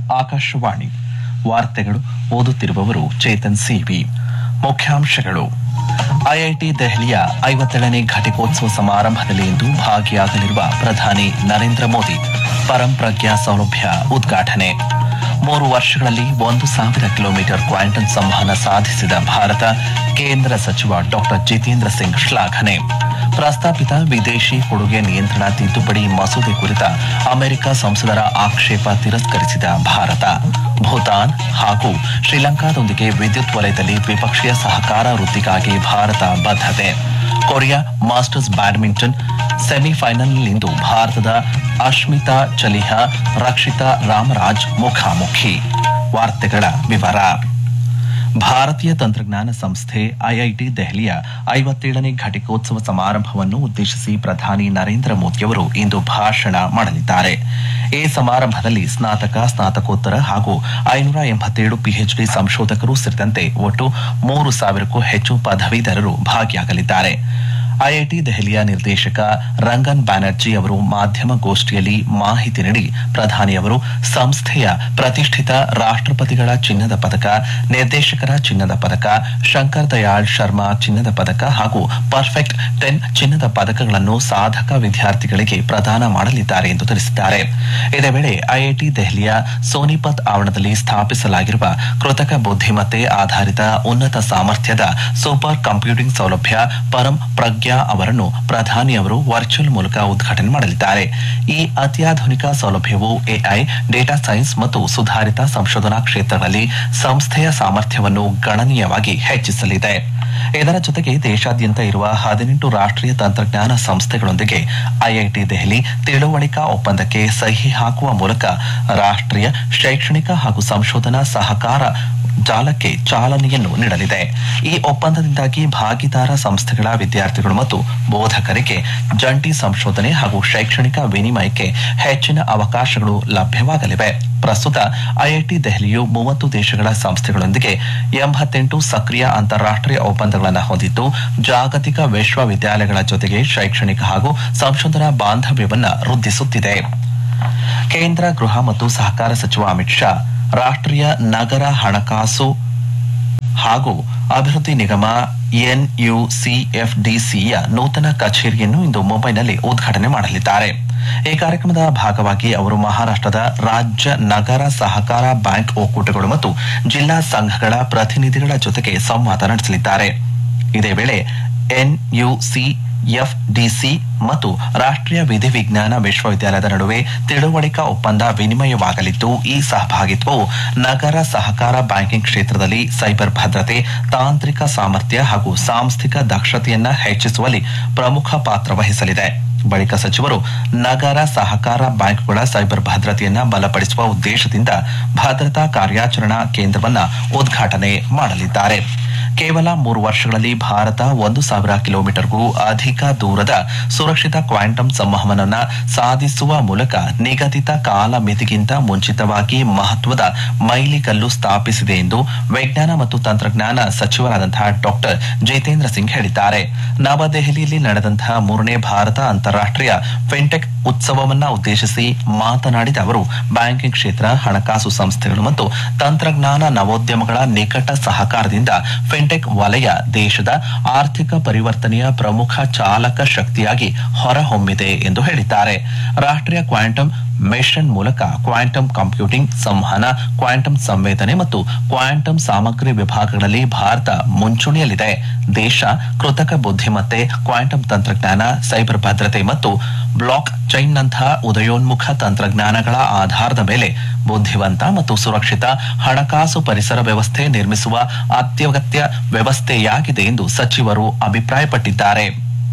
ಆಕಾಶವಾಣಿ ವಾರ್ತೆಗಳು ಓದುತ್ತಿರುವವರು ಚೇತನ್ ಸಿವಿ ಮುಖ್ಯಾಂಶಗಳು ಐಐಟಿ ದೆಹಲಿಯ ಐವತ್ತೇಳನೇ ಘಟಿಕೋತ್ಸವ ಸಮಾರಂಭದಲ್ಲಿ ಇಂದು ಭಾಗಿಯಾಗಲಿರುವ ಪ್ರಧಾನಿ ನರೇಂದ್ರ ಮೋದಿ ಪರಂಪ್ರಜ್ಞಾ ಸೌಲಭ್ಯ ಉದ್ಘಾಟನೆ ಮೂರು ವರ್ಷಗಳಲ್ಲಿ ಒಂದು ಸಾವಿರ ಕಿಲೋಮೀಟರ್ ಕ್ವಾಂಟಮ್ ಸಂವಹನ ಸಾಧಿಸಿದ ಭಾರತ ಕೇಂದ್ರ ಸಚಿವ ಡಾಕ್ಟರ್ ಜಿತೇಂದ್ರ ಸಿಂಗ್ ಶ್ಲಾಘನೆ ಪ್ರಸ್ತಾಪಿತ ವಿದೇಶಿ ಕೊಡುಗೆ ನಿಯಂತ್ರಣ ತಿದ್ದುಪಡಿ ಮಸೂದೆ ಕುರಿತ ಅಮೆರಿಕ ಸಂಸದರ ಆಕ್ಷೇಪ ತಿರಸ್ಕರಿಸಿದ ಭಾರತ ಭೂತಾನ್ ಹಾಗೂ ಶ್ರೀಲಂಕಾದೊಂದಿಗೆ ವಿದ್ಯುತ್ ವಲಯದಲ್ಲಿ ದ್ವಿಪಕ್ಷೀಯ ಸಹಕಾರ ವೃದ್ಧಿಗಾಗಿ ಭಾರತ ಬದ್ಧತೆ ಕೊರಿಯಾ ಮಾಸ್ಟರ್ಸ್ ಬ್ಯಾಡ್ಮಿಂಟನ್ ಸೆಮಿಫೈನಲ್ನಲ್ಲಿಂದು ಭಾರತದ ಅಶ್ಮಿತಾ ಚಲಿಹಾ ರಕ್ಷಿತಾ ರಾಮರಾಜ್ ಮುಖಾಮುಖಿ ವಾರ್ತೆಗಳ ವಿವರ ಭಾರತೀಯ ತಂತ್ರಜ್ಞಾನ ಸಂಸ್ಥೆ ಐಐಟಿ ದೆಹಲಿಯ ಐವತ್ತೇಳನೇ ಘಟಿಕೋತ್ಸವ ಸಮಾರಂಭವನ್ನು ಉದ್ದೇಶಿಸಿ ಪ್ರಧಾನಿ ನರೇಂದ್ರ ಮೋದಿಯವರು ಇಂದು ಭಾಷಣ ಮಾಡಲಿದ್ದಾರೆ ಈ ಸಮಾರಂಭದಲ್ಲಿ ಸ್ನಾತಕ ಸ್ನಾತಕೋತ್ತರ ಹಾಗೂ ಐನೂರ ಎಂಬತ್ತೇಳು ಪಿಎಚ್ಡಿ ಸಂಶೋಧಕರು ಸೇರಿದಂತೆ ಒಟ್ಟು ಮೂರು ಸಾವಿರಕ್ಕೂ ಹೆಚ್ಚು ಪದವೀಧರರು ಭಾಗಿಯಾಗಲಿದ್ದಾರೆ ಐಐಟಿ ದೆಹಲಿಯ ನಿರ್ದೇಶಕ ರಂಗನ್ ಬ್ಯಾನರ್ಜಿ ಅವರು ಮಾಧ್ಯಮ ಗೋಷ್ಠಿಯಲ್ಲಿ ಮಾಹಿತಿ ನೀಡಿ ಪ್ರಧಾನಿಯವರು ಸಂಸ್ಥೆಯ ಪ್ರತಿಷ್ಠಿತ ರಾಷ್ಟ್ರಪತಿಗಳ ಚಿನ್ನದ ಪದಕ ನಿರ್ದೇಶಕರ ಚಿನ್ನದ ಪದಕ ಶಂಕರ್ ದಯಾಳ್ ಶರ್ಮಾ ಚಿನ್ನದ ಪದಕ ಹಾಗೂ ಪರ್ಫೆಕ್ಟ್ ಟೆನ್ ಚಿನ್ನದ ಪದಕಗಳನ್ನು ಸಾಧಕ ವಿದ್ಯಾರ್ಥಿಗಳಿಗೆ ಪ್ರದಾನ ಮಾಡಲಿದ್ದಾರೆ ಎಂದು ತಿಳಿಸಿದ್ದಾರೆ ಇದೇ ವೇಳೆ ಐಐಟಿ ದೆಹಲಿಯ ಸೋನಿಪತ್ ಆವರಣದಲ್ಲಿ ಸ್ಥಾಪಿಸಲಾಗಿರುವ ಕೃತಕ ಬುದ್ಧಿಮತ್ತೆ ಆಧಾರಿತ ಉನ್ನತ ಸಾಮರ್ಥ್ಯದ ಸೂಪರ್ ಕಂಪ್ಯೂಟಿಂಗ್ ಸೌಲಭ್ಯ ಪರಂ ಪ್ರಜ್ಞಾ ಅವರನ್ನು ಪ್ರಧಾನಿ ಅವರು ವರ್ಚುವಲ್ ಮೂಲಕ ಉದ್ಘಾಟನೆ ಮಾಡಲಿದ್ದಾರೆ ಈ ಅತ್ಯಾಧುನಿಕ ಸೌಲಭ್ಯವು ಎಐ ಡೇಟಾ ಸೈನ್ಸ್ ಮತ್ತು ಸುಧಾರಿತ ಸಂಶೋಧನಾ ಕ್ಷೇತ್ರಗಳಲ್ಲಿ ಸಂಸ್ಥೆಯ ಸಾಮರ್ಥ್ಯವನ್ನು ಗಣನೀಯವಾಗಿ ಹೆಚ್ಚಿಸಲಿದೆ ಇದರ ಜೊತೆಗೆ ದೇಶಾದ್ಯಂತ ಇರುವ ಹದಿನೆಂಟು ರಾಷ್ಟ್ರೀಯ ತಂತ್ರಜ್ಞಾನ ಸಂಸ್ಥೆಗಳೊಂದಿಗೆ ಐಐಟಿ ದೆಹಲಿ ತಿಳುವಳಿಕಾ ಒಪ್ಪಂದಕ್ಕೆ ಸಹಿ ಹಾಕುವ ಮೂಲಕ ರಾಷ್ಟ್ರೀಯ ಶೈಕ್ಷಣಿಕ ಹಾಗೂ ಸಂಶೋಧನಾ ಸಹಕಾರ ಜಾಲಕ್ಕೆ ಚಾಲನೆಯನ್ನು ನೀಡಲಿದೆ ಈ ಒಪ್ಪಂದದಿಂದಾಗಿ ಭಾಗಿದಾರ ಸಂಸ್ಥೆಗಳ ವಿದ್ಯಾರ್ಥಿಗಳು ಮತ್ತು ಬೋಧಕರಿಗೆ ಜಂಟಿ ಸಂಶೋಧನೆ ಹಾಗೂ ಶೈಕ್ಷಣಿಕ ವಿನಿಮಯಕ್ಕೆ ಹೆಚ್ಚಿನ ಅವಕಾಶಗಳು ಲಭ್ಯವಾಗಲಿವೆ ಪ್ರಸ್ತುತ ಐಐಟಿ ದೆಹಲಿಯು ಮೂವತ್ತು ದೇಶಗಳ ಸಂಸ್ಥೆಗಳೊಂದಿಗೆ ಎಂಬತ್ತೆಂಟು ಸಕ್ರಿಯ ಅಂತಾರಾಷ್ಟ್ರೀಯ ಒಪ್ಪಂದಗಳನ್ನು ಹೊಂದಿದ್ದು ಜಾಗತಿಕ ವಿಶ್ವವಿದ್ಯಾಲಯಗಳ ಜೊತೆಗೆ ಶೈಕ್ಷಣಿಕ ಹಾಗೂ ಸಂಶೋಧನಾ ಬಾಂಧವ್ಯವನ್ನ ವೃದ್ಧಿಸುತ್ತಿದೆ ಕೇಂದ್ರ ಗೃಹ ಮತ್ತು ಸಹಕಾರ ಸಚಿವ ಅಮಿತ್ ಶಾ ರಾಷ್ಟ್ರೀಯ ನಗರ ಹಣಕಾಸು ಹಾಗೂ ಅಭಿವೃದ್ಧಿ ನಿಗಮ ಎನ್ಯುಸಿಎಫ್ಡಿಸಿಯ ನೂತನ ಕಚೇರಿಯನ್ನು ಇಂದು ಮುಂಬೈನಲ್ಲಿ ಉದ್ಘಾಟನೆ ಮಾಡಲಿದ್ದಾರೆ ಈ ಕಾರ್ಯಕ್ರಮದ ಭಾಗವಾಗಿ ಅವರು ಮಹಾರಾಷ್ಟ್ರದ ರಾಜ್ಯ ನಗರ ಸಹಕಾರ ಬ್ಯಾಂಕ್ ಒಕ್ಕೂಟಗಳು ಮತ್ತು ಜಿಲ್ಲಾ ಸಂಘಗಳ ಪ್ರತಿನಿಧಿಗಳ ಜೊತೆಗೆ ಸಂವಾದ ನಡೆಸಲಿದ್ದಾರೆ ಇದೇ ವೇಳೆ ಎನ್ಯುಸಿ ಎಫ್ಡಿಸಿ ಮತ್ತು ರಾಷ್ಟ್ರೀಯ ವಿಧಿವಿಜ್ಞಾನ ವಿಶ್ವವಿದ್ಯಾಲಯದ ನಡುವೆ ತಿಳುವಳಿಕಾ ಒಪ್ಪಂದ ವಿನಿಮಯವಾಗಲಿದ್ದು ಈ ಸಹಭಾಗಿತ್ವವು ನಗರ ಸಹಕಾರ ಬ್ಯಾಂಕಿಂಗ್ ಕ್ಷೇತ್ರದಲ್ಲಿ ಸೈಬರ್ ಭದ್ರತೆ ತಾಂತ್ರಿಕ ಸಾಮರ್ಥ್ಯ ಹಾಗೂ ಸಾಂಸ್ಥಿಕ ದಕ್ಷತೆಯನ್ನ ಹೆಚ್ಚಿಸುವಲ್ಲಿ ಪ್ರಮುಖ ಪಾತ್ರ ವಹಿಸಲಿದೆ ಬಳಿಕ ಸಚಿವರು ನಗರ ಸಹಕಾರ ಬ್ಯಾಂಕ್ಗಳ ಸೈಬರ್ ಭದ್ರತೆಯನ್ನ ಬಲಪಡಿಸುವ ಉದ್ದೇಶದಿಂದ ಭದ್ರತಾ ಕಾರ್ಯಾಚರಣಾ ಕೇಂದ್ರವನ್ನ ಉದ್ಘಾಟನೆ ಮಾಡಲಿದ್ದಾರೆ ಕೇವಲ ಮೂರು ವರ್ಷಗಳಲ್ಲಿ ಭಾರತ ಒಂದು ಸಾವಿರ ಕಿಲೋಮೀಟರ್ಗೂ ಅಧಿಕ ದೂರದ ಸುರಕ್ಷಿತ ಕ್ವಾಂಟಮ್ ಸಂವಹನವನ್ನ ಸಾಧಿಸುವ ಮೂಲಕ ನಿಗದಿತ ಕಾಲ ಮಿತಿಗಿಂತ ಮುಂಚಿತವಾಗಿ ಮಹತ್ವದ ಮೈಲಿಗಲ್ಲು ಸ್ಥಾಪಿಸಿದೆ ಎಂದು ವಿಜ್ಞಾನ ಮತ್ತು ತಂತ್ರಜ್ಞಾನ ಸಚಿವರಾದಂತಹ ಡಾಕ್ಟರ್ ಜಿತೇಂದ್ರ ಸಿಂಗ್ ಹೇಳಿದ್ದಾರೆ ನವದೆಹಲಿಯಲ್ಲಿ ನಡೆದಂತಹ ಮೂರನೇ ಭಾರತ ಅಂತಾರಾಷ್ಟ್ರೀಯ ಫಿನ್ಟೆಕ್ ಉತ್ಸವವನ್ನ ಉದ್ದೇಶಿಸಿ ಮಾತನಾಡಿದ ಅವರು ಬ್ಯಾಂಕಿಂಗ್ ಕ್ಷೇತ್ರ ಹಣಕಾಸು ಸಂಸ್ಥೆಗಳು ಮತ್ತು ತಂತ್ರಜ್ಞಾನ ನವೋದ್ಯಮಗಳ ನಿಕಟ ಸಹಕಾರದಿಂದ ಫಿನ್ಟೆಕ್ ವಲಯ ದೇಶದ ಆರ್ಥಿಕ ಪರಿವರ್ತನೆಯ ಪ್ರಮುಖ ಚಾಲಕ ಶಕ್ತಿಯಾಗಿ ಹೊರಹೊಮ್ಮಿದೆ ಎಂದು ಹೇಳಿದ್ದಾರೆ ರಾಷ್ಟ್ರೀಯ ಕ್ವಾಂಟಮ್ ಮಿಷನ್ ಮೂಲಕ ಕ್ವಾಂಟಮ್ ಕಂಪ್ಯೂಟಿಂಗ್ ಸಂವಹನ ಕ್ವಾಂಟಮ್ ಸಂವೇದನೆ ಮತ್ತು ಕ್ವಾಂಟಮ್ ಸಾಮಗ್ರಿ ವಿಭಾಗಗಳಲ್ಲಿ ಭಾರತ ಮುಂಚೂಣಿಯಲ್ಲಿದೆ ದೇಶ ಕೃತಕ ಬುದ್ಧಿಮತ್ತೆ ಕ್ವಾಂಟಮ್ ತಂತ್ರಜ್ಞಾನ ಸೈಬರ್ ಭದ್ರತೆ ಮತ್ತು ಬ್ಲಾಕ್ ಚೈನ್ನಂತಹ ಉದಯೋನ್ಮುಖ ತಂತ್ರಜ್ಞಾನಗಳ ಆಧಾರದ ಮೇಲೆ ಬುದ್ಧಿವಂತ ಮತ್ತು ಸುರಕ್ಷಿತ ಹಣಕಾಸು ಪರಿಸರ ವ್ಯವಸ್ಥೆ ನಿರ್ಮಿಸುವ ಅತ್ಯಗತ್ಯ ವ್ಯವಸ್ಥೆಯಾಗಿದೆ ಎಂದು ಸಚಿವರು ಅಭಿಪ್ರಾಯಪಟ್ಟಿದ್ದಾರೆ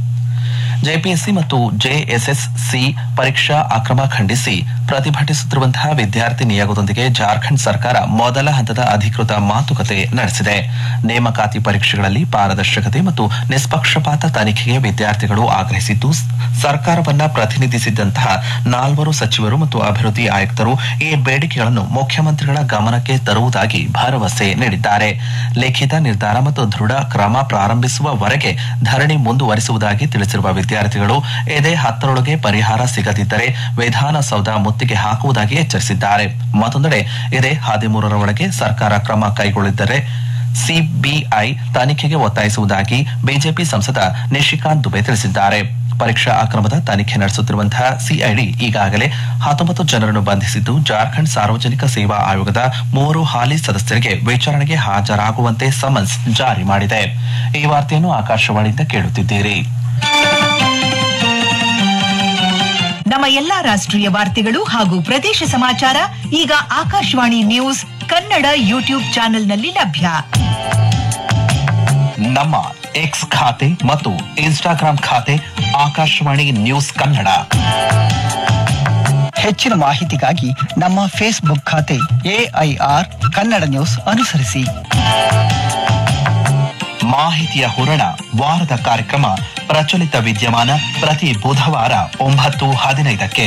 ಜೆಪಿಎಸ್ಸಿ ಮತ್ತು ಜೆಎಸ್ಎಸ್ಸಿ ಪರೀಕ್ಷಾ ಅಕ್ರಮ ಖಂಡಿಸಿ ಪ್ರತಿಭಟಿಸುತ್ತಿರುವಂತಹ ವಿದ್ಯಾರ್ಥಿ ನಿಯೋಗದೊಂದಿಗೆ ಜಾರ್ಖಂಡ್ ಸರ್ಕಾರ ಮೊದಲ ಹಂತದ ಅಧಿಕೃತ ಮಾತುಕತೆ ನಡೆಸಿದೆ ನೇಮಕಾತಿ ಪರೀಕ್ಷೆಗಳಲ್ಲಿ ಪಾರದರ್ಶಕತೆ ಮತ್ತು ನಿಷ್ಪಕ್ಷಪಾತ ತನಿಖೆಗೆ ವಿದ್ಯಾರ್ಥಿಗಳು ಆಗ್ರಹಿಸಿದ್ದು ಸ್- ಸರ್ಕಾರವನ್ನ ಪ್ರತಿನಿಧಿಸಿದ್ದಂತಹ ನಾಲ್ವರು ಸಚಿವರು ಮತ್ತು ಅಭಿವೃದ್ಧಿ ಆಯುಕ್ತರು ಈ ಬೇಡಿಕೆಗಳನ್ನು ಮುಖ್ಯಮಂತ್ರಿಗಳ ಗಮನಕ್ಕೆ ತರುವುದಾಗಿ ಭರವಸೆ ನೀಡಿದ್ದಾರೆ ಲಿಖಿತ ನಿರ್ಧಾರ ಮತ್ತು ದೃಢ ಕ್ರಮ ಪ್ರಾರಂಭಿಸುವವರೆಗೆ ಧರಣಿ ಮುಂದುವರಿಸುವುದಾಗಿ ತಿಳಿಸಿರುವ ವಿದ್ಯಾರ್ಥಿಗಳು ಎದೆ ಹತ್ತರೊಳಗೆ ಪರಿಹಾರ ಸಿಗದಿದ್ದರೆ ವಿಧಾನಸೌಧ ಮುತ್ತಿಗೆ ಹಾಕುವುದಾಗಿ ಎಚ್ಚರಿಸಿದ್ದಾರೆ ಮತ್ತೊಂದೆಡೆ ಎದೆ ಹದಿಮೂರರ ಒಳಗೆ ಸರ್ಕಾರ ಕ್ರಮ ಕೈಗೊಳ್ಳಿದ್ದರೆ ಸಿಬಿಐ ತನಿಖೆಗೆ ಒತ್ತಾಯಿಸುವುದಾಗಿ ಬಿಜೆಪಿ ಸಂಸದ ನಿಶಿಕಾಂತ್ ದುಬೆ ತಿಳಿಸಿದ್ದಾರೆ ಪರೀಕ್ಷಾ ಅಕ್ರಮದ ತನಿಖೆ ನಡೆಸುತ್ತಿರುವಂತಹ ಸಿಐಡಿ ಈಗಾಗಲೇ ಹತ್ತೊಂಬತ್ತು ಜನರನ್ನು ಬಂಧಿಸಿದ್ದು ಜಾರ್ಖಂಡ್ ಸಾರ್ವಜನಿಕ ಸೇವಾ ಆಯೋಗದ ಮೂವರು ಹಾಲಿ ಸದಸ್ಯರಿಗೆ ವಿಚಾರಣೆಗೆ ಹಾಜರಾಗುವಂತೆ ಸಮನ್ಸ್ ಜಾರಿ ಮಾಡಿದೆ ಈ ವಾರ್ತೆಯನ್ನು ಆಕಾಶವಾಣಿಯಿಂದ ಕೇಳುತ್ತಿದ್ದೀರಿ ನಮ್ಮ ಎಲ್ಲಾ ರಾಷ್ಟ್ರೀಯ ವಾರ್ತೆಗಳು ಹಾಗೂ ಪ್ರದೇಶ ಸಮಾಚಾರ ಈಗ ಆಕಾಶವಾಣಿ ನ್ಯೂಸ್ ಕನ್ನಡ ಯೂಟ್ಯೂಬ್ ಚಾನೆಲ್ನಲ್ಲಿ ಲಭ್ಯ ನಮ್ಮ ಎಕ್ಸ್ ಖಾತೆ ಮತ್ತು ಇನ್ಸ್ಟಾಗ್ರಾಂ ಖಾತೆ ಆಕಾಶವಾಣಿ ನ್ಯೂಸ್ ಕನ್ನಡ ಹೆಚ್ಚಿನ ಮಾಹಿತಿಗಾಗಿ ನಮ್ಮ ಫೇಸ್ಬುಕ್ ಖಾತೆ ಎಐಆರ್ ಕನ್ನಡ ನ್ಯೂಸ್ ಅನುಸರಿಸಿ ಮಾಹಿತಿಯ ಹೂರಣ ವಾರದ ಕಾರ್ಯಕ್ರಮ ಪ್ರಚಲಿತ ವಿದ್ಯಮಾನ ಪ್ರತಿ ಬುಧವಾರ ಒಂಬತ್ತು ಹದಿನೈದಕ್ಕೆ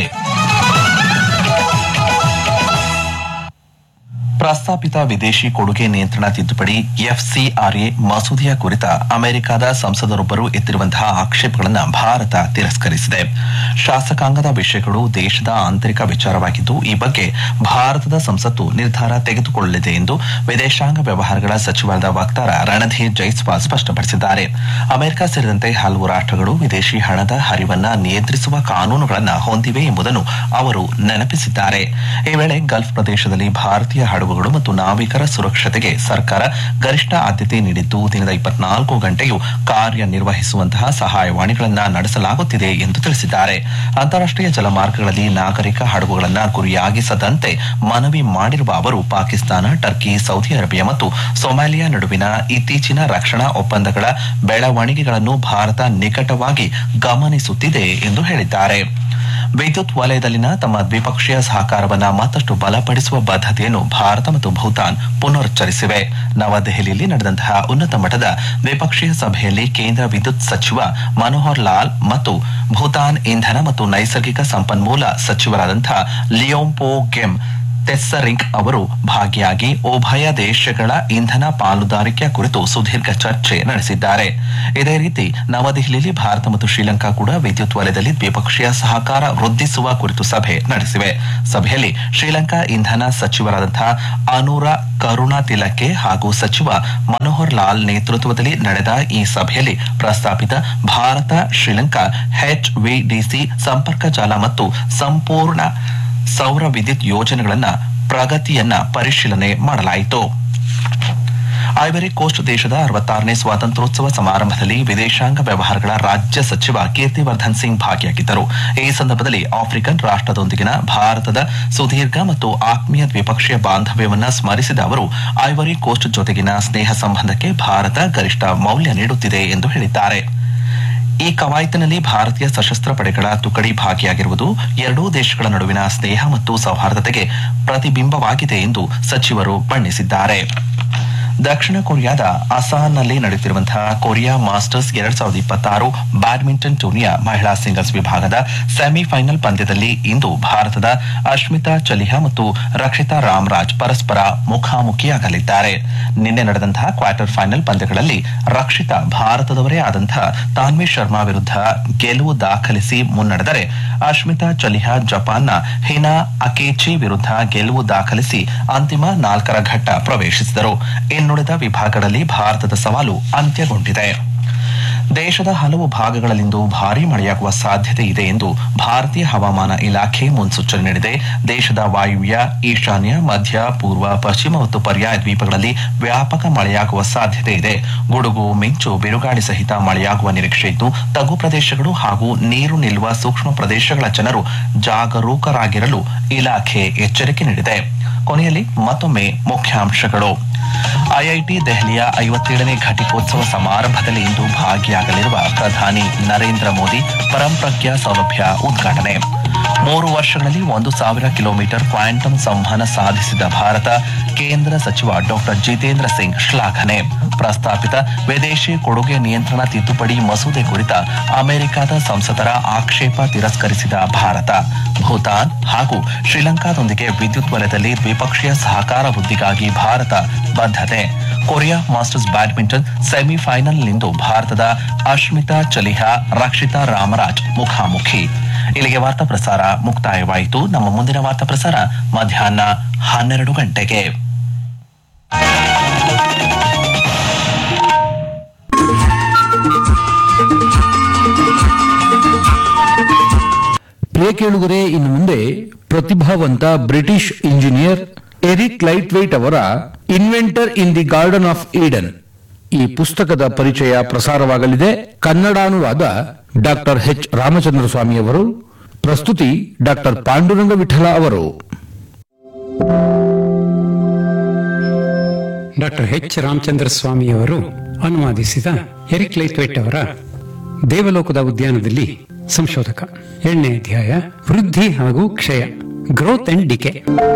ಪ್ರಸ್ತಾಪಿತ ವಿದೇಶಿ ಕೊಡುಗೆ ನಿಯಂತ್ರಣ ತಿದ್ದುಪಡಿ ಎಫ್ಸಿಆರ್ಎ ಮಸೂದೆಯ ಕುರಿತ ಅಮೆರಿಕದ ಸಂಸದರೊಬ್ಬರು ಎತ್ತಿರುವಂತಹ ಆಕ್ಷೇಪಗಳನ್ನು ಭಾರತ ತಿರಸ್ಕರಿಸಿದೆ ಶಾಸಕಾಂಗದ ವಿಷಯಗಳು ದೇಶದ ಆಂತರಿಕ ವಿಚಾರವಾಗಿದ್ದು ಈ ಬಗ್ಗೆ ಭಾರತದ ಸಂಸತ್ತು ನಿರ್ಧಾರ ತೆಗೆದುಕೊಳ್ಳಲಿದೆ ಎಂದು ವಿದೇಶಾಂಗ ವ್ಯವಹಾರಗಳ ಸಚಿವಾಲಯದ ವಕ್ತಾರ ರಣಧೀರ್ ಜೈಸ್ವಾಲ್ ಸ್ಪಷ್ಟಪಡಿಸಿದ್ದಾರೆ ಅಮೆರಿಕ ಸೇರಿದಂತೆ ಹಲವು ರಾಷ್ಟ್ರಗಳು ವಿದೇಶಿ ಹಣದ ಹರಿವನ್ನ ನಿಯಂತ್ರಿಸುವ ಕಾನೂನುಗಳನ್ನು ಹೊಂದಿವೆ ಎಂಬುದನ್ನು ಅವರು ನೆನಪಿಸಿದ್ದಾರೆ ಈ ವೇಳೆ ಗಲ್ಫ್ ಪ್ರದೇಶದಲ್ಲಿ ಭಾರತೀಯ ಹಡಗುಗಳು ಮತ್ತು ನಾವಿಕರ ಸುರಕ್ಷತೆಗೆ ಸರ್ಕಾರ ಗರಿಷ್ಠ ಆದ್ಯತೆ ನೀಡಿದ್ದು ದಿನದ ಇಪ್ಪತ್ನಾಲ್ಕು ಗಂಟೆಯೂ ಕಾರ್ಯನಿರ್ವಹಿಸುವಂತಹ ಸಹಾಯವಾಣಿಗಳನ್ನು ನಡೆಸಲಾಗುತ್ತಿದೆ ಎಂದು ತಿಳಿಸಿದ್ದಾರೆ ಅಂತಾರಾಷ್ಟೀಯ ಜಲಮಾರ್ಗಗಳಲ್ಲಿ ನಾಗರಿಕ ಹಡಗುಗಳನ್ನು ಗುರಿಯಾಗಿಸದಂತೆ ಮನವಿ ಮಾಡಿರುವ ಅವರು ಪಾಕಿಸ್ತಾನ ಟರ್ಕಿ ಸೌದಿ ಅರೇಬಿಯಾ ಮತ್ತು ಸೊಮಾಲಿಯಾ ನಡುವಿನ ಇತ್ತೀಚಿನ ರಕ್ಷಣಾ ಒಪ್ಪಂದಗಳ ಬೆಳವಣಿಗೆಗಳನ್ನು ಭಾರತ ನಿಕಟವಾಗಿ ಗಮನಿಸುತ್ತಿದೆ ಎಂದು ಹೇಳಿದ್ದಾರೆ ವಿದ್ಯುತ್ ವಲಯದಲ್ಲಿನ ತಮ್ಮ ದ್ವಿಪಕ್ಷೀಯ ಸಹಕಾರವನ್ನು ಮತ್ತಷ್ಟು ಬಲಪಡಿಸುವ ಬದ್ಧತೆಯನ್ನು ಭಾರತ ಮತ್ತು ಭೂತಾನ್ ಪುನರುಚ್ಚರಿಸಿವೆ ನವದೆಹಲಿಯಲ್ಲಿ ನಡೆದಂತಹ ಉನ್ನತ ಮಟ್ಟದ ದ್ವಿಪಕ್ಷೀಯ ಸಭೆಯಲ್ಲಿ ಕೇಂದ್ರ ವಿದ್ಯುತ್ ಸಚಿವ ಮನೋಹರ್ ಲಾಲ್ ಮತ್ತು ಭೂತಾನ್ ಇಂಧನ ಮತ್ತು ನೈಸರ್ಗಿಕ ಸಂಪನ್ಮೂಲ ಸಚಿವರಾದಂತಹ ಲಿಯೋಂಪೋ ಗೆಮ್ ತೆಸ್ಸರಿಂಗ್ ಅವರು ಭಾಗಿಯಾಗಿ ಉಭಯ ದೇಶಗಳ ಇಂಧನ ಪಾಲುದಾರಿಕೆಯ ಕುರಿತು ಸುದೀರ್ಘ ಚರ್ಚೆ ನಡೆಸಿದ್ದಾರೆ ಇದೇ ರೀತಿ ನವದೆಹಲಿಯಲ್ಲಿ ಭಾರತ ಮತ್ತು ಶ್ರೀಲಂಕಾ ಕೂಡ ವಿದ್ಯುತ್ ವಲಯದಲ್ಲಿ ದ್ವಿಪಕ್ಷೀಯ ಸಹಕಾರ ವೃದ್ಧಿಸುವ ಕುರಿತು ಸಭೆ ನಡೆಸಿವೆ ಸಭೆಯಲ್ಲಿ ಶ್ರೀಲಂಕಾ ಇಂಧನ ಸಚಿವರಾದಂತಹ ಅನೂರ ಕರುಣಾ ತಿಲಕೆ ಹಾಗೂ ಸಚಿವ ಮನೋಹರ್ ಲಾಲ್ ನೇತೃತ್ವದಲ್ಲಿ ನಡೆದ ಈ ಸಭೆಯಲ್ಲಿ ಪ್ರಸ್ತಾಪಿತ ಭಾರತ ಶ್ರೀಲಂಕಾ ಎಚ್ವಿಡಿಸಿ ಸಂಪರ್ಕ ಜಾಲ ಮತ್ತು ಸಂಪೂರ್ಣ ಸೌರ ವಿದ್ಯುತ್ ಯೋಜನೆಗಳನ್ನ ಪ್ರಗತಿಯನ್ನ ಪರಿಶೀಲನೆ ಮಾಡಲಾಯಿತು ಐವರಿ ಕೋಸ್ಟ್ ದೇಶದ ಅರವತ್ತಾರನೇ ಸ್ವಾತಂತ್ರ್ಯೋತ್ಸವ ಸಮಾರಂಭದಲ್ಲಿ ವಿದೇಶಾಂಗ ವ್ಯವಹಾರಗಳ ರಾಜ್ಯ ಸಚಿವ ಕೀರ್ತಿವರ್ಧನ್ ಸಿಂಗ್ ಭಾಗಿಯಾಗಿದ್ದರು ಈ ಸಂದರ್ಭದಲ್ಲಿ ಆಫ್ರಿಕನ್ ರಾಷ್ಟ್ರದೊಂದಿಗಿನ ಭಾರತದ ಸುದೀರ್ಘ ಮತ್ತು ಆತ್ಮೀಯ ದ್ವಿಪಕ್ಷೀಯ ಬಾಂಧವ್ಯವನ್ನ ಸ್ಮರಿಸಿದ ಅವರು ಐವರಿ ಕೋಸ್ಟ್ ಜೊತೆಗಿನ ಸ್ನೇಹ ಸಂಬಂಧಕ್ಕೆ ಭಾರತ ಗರಿಷ್ಠ ಮೌಲ್ಯ ನೀಡುತ್ತಿದೆ ಎಂದು ಹೇಳಿದ್ದಾರೆ ಈ ಕವಾಯತಿನಲ್ಲಿ ಭಾರತೀಯ ಸಶಸ್ತ್ರ ಪಡೆಗಳ ತುಕಡಿ ಭಾಗಿಯಾಗಿರುವುದು ಎರಡೂ ದೇಶಗಳ ನಡುವಿನ ಸ್ನೇಹ ಮತ್ತು ಸೌಹಾರ್ದತೆಗೆ ಪ್ರತಿಬಿಂಬವಾಗಿದೆ ಎಂದು ಸಚಿವರು ಬಣ್ಣಿಸಿದ್ದಾರೆ ದಕ್ಷಿಣ ಕೊರಿಯಾದ ಅಸಾನ್ನಲ್ಲಿ ನಡೆಯುತ್ತಿರುವಂತಹ ಕೊರಿಯಾ ಮಾಸ್ಟರ್ಸ್ ಎರಡ್ ಸಾವಿರದ ಇಪ್ಪತ್ತಾರು ಬ್ಯಾಡ್ಮಿಂಟನ್ ಟೂರ್ನಿಯ ಮಹಿಳಾ ಸಿಂಗಲ್ಸ್ ವಿಭಾಗದ ಸೆಮಿಫೈನಲ್ ಪಂದ್ಯದಲ್ಲಿ ಇಂದು ಭಾರತದ ಅಶ್ಮಿತಾ ಚಲಿಹಾ ಮತ್ತು ರಕ್ಷಿತಾ ರಾಮರಾಜ್ ಪರಸ್ಪರ ಮುಖಾಮುಖಿಯಾಗಲಿದ್ದಾರೆ ನಿನ್ನೆ ನಡೆದಂತಹ ಕ್ವಾರ್ಟರ್ ಫೈನಲ್ ಪಂದ್ಯಗಳಲ್ಲಿ ರಕ್ಷಿತಾ ಭಾರತದವರೇ ಆದಂತಹ ತಾನ್ವಿ ಶರ್ಮಾ ವಿರುದ್ಧ ಗೆಲುವು ದಾಖಲಿಸಿ ಮುನ್ನಡೆದರೆ ಅಶ್ಮಿತಾ ಚಲಿಹಾ ಜಪಾನ್ನ ಹಿನಾ ಅಕೇಚಿ ವಿರುದ್ಧ ಗೆಲುವು ದಾಖಲಿಸಿ ಅಂತಿಮ ನಾಲ್ಕರ ಘಟ್ಟ ಪ್ರವೇಶಿಸಿದರು ಇನ್ನುಳಿದ ವಿಭಾಗಗಳಲ್ಲಿ ಭಾರತದ ಸವಾಲು ಅಂತ್ಯಗೊಂಡಿದೆ ದೇಶದ ಹಲವು ಭಾಗಗಳಲ್ಲಿಂದು ಭಾರೀ ಮಳೆಯಾಗುವ ಸಾಧ್ಯತೆ ಇದೆ ಎಂದು ಭಾರತೀಯ ಹವಾಮಾನ ಇಲಾಖೆ ಮುನ್ಸೂಚನೆ ನೀಡಿದೆ ದೇಶದ ವಾಯುವ್ಯ ಈಶಾನ್ಯ ಮಧ್ಯ ಪೂರ್ವ ಪಶ್ಚಿಮ ಮತ್ತು ಪರ್ಯಾಯ ದ್ವೀಪಗಳಲ್ಲಿ ವ್ಯಾಪಕ ಮಳೆಯಾಗುವ ಸಾಧ್ಯತೆ ಇದೆ ಗುಡುಗು ಮಿಂಚು ಬಿರುಗಾಳಿ ಸಹಿತ ಮಳೆಯಾಗುವ ನಿರೀಕ್ಷೆ ಇದ್ದು ತಗ್ಗು ಪ್ರದೇಶಗಳು ಹಾಗೂ ನೀರು ನಿಲ್ಲುವ ಸೂಕ್ಷ್ಮ ಪ್ರದೇಶಗಳ ಜನರು ಜಾಗರೂಕರಾಗಿರಲು ಇಲಾಖೆ ಎಚ್ಚರಿಕೆ ನೀಡಿದೆ ಕೊನೆಯಲ್ಲಿ ಮತ್ತೊಮ್ಮೆ ಮುಖ್ಯಾಂಶಗಳು ಐಐಟಿ ದೆಹಲಿಯ ಐವತ್ತೇಳನೇ ಘಟಿಕೋತ್ಸವ ಸಮಾರಂಭದಲ್ಲಿ ಇಂದು ಭಾಗಿಯಾಗಲಿರುವ ಪ್ರಧಾನಿ ನರೇಂದ್ರ ಮೋದಿ ಪರಂಪ್ರಜ್ಞಾ ಸೌಲಭ್ಯ ಉದ್ಘಾಟನೆ ಮೂರು ವರ್ಷಗಳಲ್ಲಿ ಒಂದು ಸಾವಿರ ಕಿಲೋಮೀಟರ್ ಕ್ವಾಂಟಮ್ ಸಂವಹನ ಸಾಧಿಸಿದ ಭಾರತ ಕೇಂದ್ರ ಸಚಿವ ಡಾಕ್ಟರ್ ಜಿತೇಂದ್ರ ಸಿಂಗ್ ಶ್ಲಾಘನೆ ಪ್ರಸ್ತಾಪಿತ ವಿದೇಶಿ ಕೊಡುಗೆ ನಿಯಂತ್ರಣ ತಿದ್ದುಪಡಿ ಮಸೂದೆ ಕುರಿತ ಅಮೆರಿಕದ ಸಂಸದರ ಆಕ್ಷೇಪ ತಿರಸ್ಕರಿಸಿದ ಭಾರತ ಭೂತಾನ್ ಹಾಗೂ ಶ್ರೀಲಂಕಾದೊಂದಿಗೆ ವಿದ್ಯುತ್ ವಲಯದಲ್ಲಿ ದ್ವಿಪಕ್ಷೀಯ ಸಹಕಾರ ವೃದ್ಧಿಗಾಗಿ ಭಾರತ ಬದ್ಧತೆ ಕೊರಿಯಾ ಮಾಸ್ಟರ್ಸ್ ಬ್ಯಾಡ್ಮಿಂಟನ್ ಸೆಮಿಫೈನಲ್ನಿಂದು ಭಾರತದ ಅಶ್ಮಿತಾ ಚಲಿಹಾ ರಕ್ಷಿತಾ ರಾಮರಾಜ್ ಮುಖಾಮುಖಿ ಇಲ್ಲಿಗೆ ವಾರ್ತಾ ಪ್ರಸಾರ ಮುಕ್ತಾಯವಾಯಿತು ನಮ್ಮ ಮುಂದಿನ ವಾರ್ತಾ ಪ್ರಸಾರ ಮಧ್ಯಾಹ್ನ ಹನ್ನೆರಡು ಗಂಟೆಗೆ ಪ್ರಿಯ ಕೇಳುಗರೆ ಇನ್ನು ಮುಂದೆ ಪ್ರತಿಭಾವಂತ British engineer Eric Laithwaite ಅವರ inventor in the garden of Eden ಈ ಪುಸ್ತಕದ ಪರಿಚಯ ಪ್ರಸಾರವಾಗಲಿದೆ ಕನ್ನಡಾನುವಾದ ಡಾಕ್ಟರ್ ಎಚ್ ರಾಮಚಂದ್ರ ಸ್ವಾಮಿ ಅವರು ಪ್ರಸ್ತುತಿ ಡಾಕ್ಟರ್ ಪಾಂಡುರಂಗ ವಿಠಲ ಅವರು ಡಾಕ್ಟರ್ ಎಚ್ ರಾಮಚಂದ್ರ ಸ್ವಾಮಿಯವರು ಅನುವಾದಿಸಿದ ಎರಿಕ್ ಲೈತ್ವೆಟ್ ಅವರ ದೇವಲೋಕದ ಉದ್ಯಾನದಲ್ಲಿ ಸಂಶೋಧಕ ಏಳನೇ ಅಧ್ಯಾಯ ವೃದ್ಧಿ ಹಾಗೂ ಕ್ಷಯ ಗ್ರೋತ್ ಅಂಡ್ ಡಿಕೆ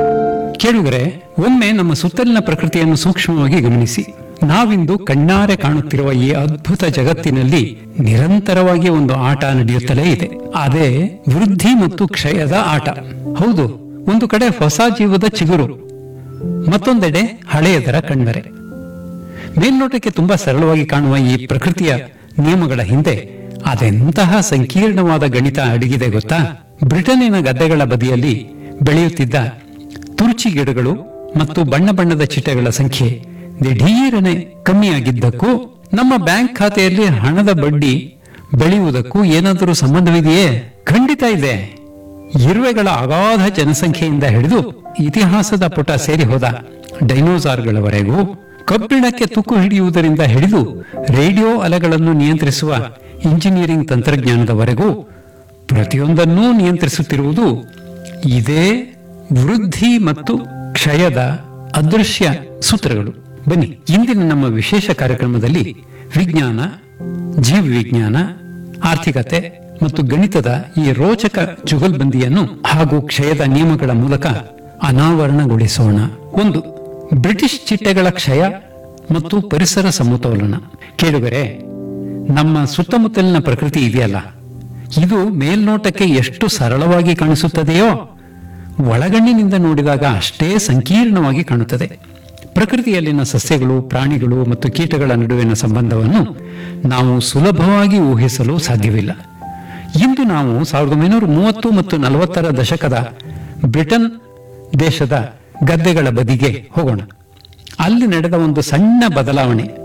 ಕೇಳುಗರೆ ಒಮ್ಮೆ ನಮ್ಮ ಸುತ್ತಲಿನ ಪ್ರಕೃತಿಯನ್ನು ಸೂಕ್ಷ್ಮವಾಗಿ ಗಮನಿಸಿ ನಾವಿಂದು ಕಣ್ಣಾರೆ ಕಾಣುತ್ತಿರುವ ಈ ಅದ್ಭುತ ಜಗತ್ತಿನಲ್ಲಿ ನಿರಂತರವಾಗಿ ಒಂದು ಆಟ ನಡೆಯುತ್ತಲೇ ಇದೆ ಅದೇ ವೃದ್ಧಿ ಮತ್ತು ಕ್ಷಯದ ಆಟ ಹೌದು ಒಂದು ಕಡೆ ಹೊಸ ಜೀವದ ಚಿಗುರು ಮತ್ತೊಂದೆಡೆ ಹಳೆಯದರ ಕಣ್ಮರೆ ಮೇಲ್ನೋಟಕ್ಕೆ ತುಂಬಾ ಸರಳವಾಗಿ ಕಾಣುವ ಈ ಪ್ರಕೃತಿಯ ನಿಯಮಗಳ ಹಿಂದೆ ಅದೆಂತಹ ಸಂಕೀರ್ಣವಾದ ಗಣಿತ ಅಡಗಿದೆ ಗೊತ್ತಾ ಬ್ರಿಟನ್ನಿನ ಗದ್ದೆಗಳ ಬದಿಯಲ್ಲಿ ಬೆಳೆಯುತ್ತಿದ್ದ ತುರ್ಚಿ ಗಿಡಗಳು ಮತ್ತು ಬಣ್ಣ ಬಣ್ಣದ ಚಿಟ್ಟೆಗಳ ಸಂಖ್ಯೆ ದಿಢೀರನೆ ಕಮ್ಮಿಯಾಗಿದ್ದಕ್ಕೂ ನಮ್ಮ ಬ್ಯಾಂಕ್ ಖಾತೆಯಲ್ಲಿ ಹಣದ ಬಡ್ಡಿ ಬೆಳೆಯುವುದಕ್ಕೂ ಏನಾದರೂ ಸಂಬಂಧವಿದೆಯೇ ಖಂಡಿತ ಇದೆ ಇರುವೆಗಳ ಅಗಾಧ ಜನಸಂಖ್ಯೆಯಿಂದ ಹಿಡಿದು ಇತಿಹಾಸದ ಪುಟ ಸೇರಿ ಹೋದ ಡೈನೋಸಾರ್ಗಳವರೆಗೂ ಕಬ್ಬಿಣಕ್ಕೆ ತುಕ್ಕು ಹಿಡಿಯುವುದರಿಂದ ಹಿಡಿದು ರೇಡಿಯೋ ಅಲೆಗಳನ್ನು ನಿಯಂತ್ರಿಸುವ ಇಂಜಿನಿಯರಿಂಗ್ ತಂತ್ರಜ್ಞಾನದವರೆಗೂ ಪ್ರತಿಯೊಂದನ್ನೂ ನಿಯಂತ್ರಿಸುತ್ತಿರುವುದು ಇದೇ ವೃದ್ಧಿ ಮತ್ತು ಕ್ಷಯದ ಅದೃಶ್ಯ ಸೂತ್ರಗಳು ಬನ್ನಿ ಇಂದಿನ ನಮ್ಮ ವಿಶೇಷ ಕಾರ್ಯಕ್ರಮದಲ್ಲಿ ವಿಜ್ಞಾನ ಜೀವ ವಿಜ್ಞಾನ ಆರ್ಥಿಕತೆ ಮತ್ತು ಗಣಿತದ ಈ ರೋಚಕ ಜುಗಲ್ಬಂದಿಯನ್ನು ಹಾಗೂ ಕ್ಷಯದ ನಿಯಮಗಳ ಮೂಲಕ ಅನಾವರಣಗೊಳಿಸೋಣ ಒಂದು ಬ್ರಿಟಿಷ್ ಚಿಟ್ಟೆಗಳ ಕ್ಷಯ ಮತ್ತು ಪರಿಸರ ಸಮತೋಲನ ಕೇಳುಗರೆ ನಮ್ಮ ಸುತ್ತಮುತ್ತಲಿನ ಪ್ರಕೃತಿ ಇದೆಯಲ್ಲ ಇದು ಮೇಲ್ನೋಟಕ್ಕೆ ಎಷ್ಟು ಸರಳವಾಗಿ ಕಾಣಿಸುತ್ತದೆಯೋ ಒಳಗಣ್ಣಿನಿಂದ ನೋಡಿದಾಗ ಅಷ್ಟೇ ಸಂಕೀರ್ಣವಾಗಿ ಕಾಣುತ್ತದೆ ಪ್ರಕೃತಿಯಲ್ಲಿನ ಸಸ್ಯಗಳು ಪ್ರಾಣಿಗಳು ಮತ್ತು ಕೀಟಗಳ ನಡುವಿನ ಸಂಬಂಧವನ್ನು ನಾವು ಸುಲಭವಾಗಿ ಊಹಿಸಲು ಸಾಧ್ಯವಿಲ್ಲ ಇಂದು ನಾವು ಸಾವಿರದ ಒಂಬೈನೂರ ಮೂವತ್ತು ಮತ್ತು ನಲವತ್ತರ ದಶಕದ ಬ್ರಿಟನ್ ದೇಶದ ಗದ್ದೆಗಳ ಬದಿಗೆ ಹೋಗೋಣ ಅಲ್ಲಿ ನಡೆದ ಒಂದು ಸಣ್ಣ ಬದಲಾವಣೆ